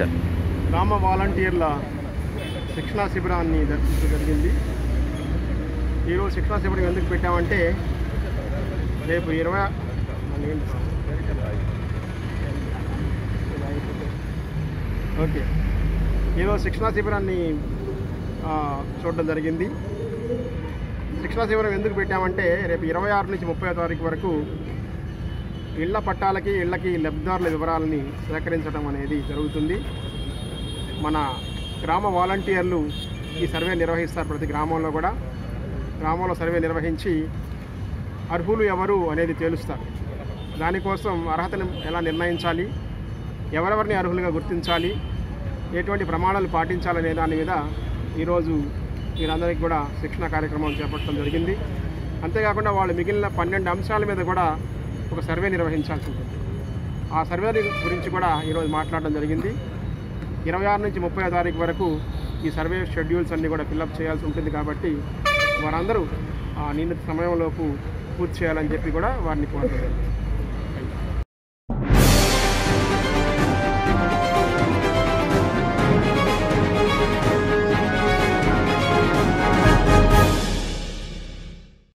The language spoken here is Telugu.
సార్ గ్రామ వాలంటీర్ల శిక్షణా శిబిరాన్ని దర్శించడం జరిగింది ఈరోజు శిక్షణా శిబిరం ఎందుకు పెట్టామంటే రేపు ఇరవై ఓకే ఈరోజు శిక్షణా శిబిరాన్ని ఆ, చూడడం జరిగింది శిక్షణా శిబిరం ఎందుకు పెట్టామంటే రేపు ఇరవై ఆరు నుంచి ముప్పై తారీఖు వరకు ఇళ్ల పట్టాలకి ఇళ్లకి లబ్ధిదారుల వివరాలని సేకరించడం అనేది జరుగుతుంది మన గ్రామ వాలంటీర్లు ఈ సర్వే నిర్వహిస్తారు ప్రతి గ్రామంలో కూడా గ్రామంలో సర్వే నిర్వహించి అర్హులు ఎవరు అనేది తేలుస్తారు దానికోసం అర్హతను ఎలా నిర్ణయించాలి ఎవరెవరిని అర్హులుగా గుర్తించాలి ఎటువంటి ప్రమాణాలు పాటించాలనే దాని మీద ఈరోజు వీరందరికీ కూడా శిక్షణ కార్యక్రమం చేపట్టడం జరిగింది అంతేకాకుండా వాళ్ళు మిగిలిన పన్నెండు అంశాల మీద కూడా ఒక సర్వే నిర్వహించాల్సి ఉంటుంది ఆ సర్వే గురించి కూడా ఈరోజు మాట్లాడడం జరిగింది ఇరవై ఆరు నుంచి ముప్పై తారీఖు వరకు ఈ సర్వే షెడ్యూల్స్ అన్నీ కూడా ఫిల్అప్ చేయాల్సి ఉంటుంది కాబట్టి వారందరూ ఆ నిన్నటి సమయంలోపు పూర్తి చేయాలని చెప్పి కూడా వారిని కోరుతున్నాను